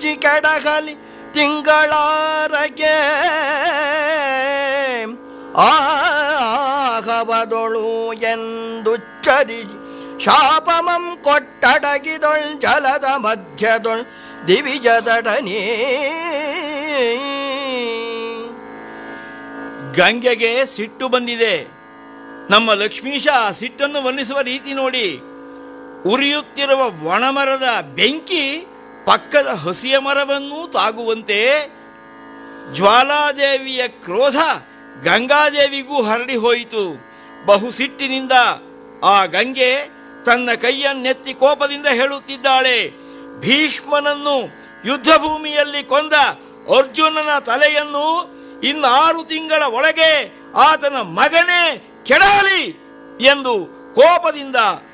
ಮುಚ್ಚಿ ಕೆಡಗಲಿ ತಿಂಗಳಾರಗೆ ಆಗವದೊಳು ಎಂದುಚ್ಚರಿಸಿ ಶಾಪಮಂ ಕೊಟ್ಟಡಗಿದೊಳ್ ಜಲದ ಮಧ್ಯದೊಳ್ ದಿವಿಜದಡನೇ ಗಂಗೆಗೆ ಸಿಟ್ಟು ಬಂದಿದೆ ನಮ್ಮ ಲಕ್ಷ್ಮೀಶ ಆ ಸಿಟ್ಟನ್ನು ವರ್ಣಿಸುವ ರೀತಿ ನೋಡಿ ಉರಿಯುತ್ತಿರುವ ಒಣಮರದ ಬೆಂಕಿ ಪಕ್ಕದ ಹಸಿಯ ಮರವನ್ನೂ ತಾಗುವಂತೆ ಜ್ವಾಲಾದೇವಿಯ ಕ್ರೋಧ ಗಂಗಾದೇವಿಗೂ ಹರಡಿ ಹೋಯಿತು ಬಹು ಸಿಟ್ಟಿನಿಂದ ಆ ಗಂಗೆ ತನ್ನ ಕೈಯನ್ನೆತ್ತಿ ಕೋಪದಿಂದ ಹೇಳುತ್ತಿದ್ದಾಳೆ ಭೀಷ್ಮನನ್ನು ಯುದ್ಧ ಭೂಮಿಯಲ್ಲಿ ಕೊಂದ ಅರ್ಜುನನ ತಲೆಯನ್ನು ಇನ್ನಾರು ತಿಂಗಳ ಒಳಗೆ ಆತನ ಮಗನೇ ಕೆಡಲಿ ಎಂದು ಕೋಪದಿಂದ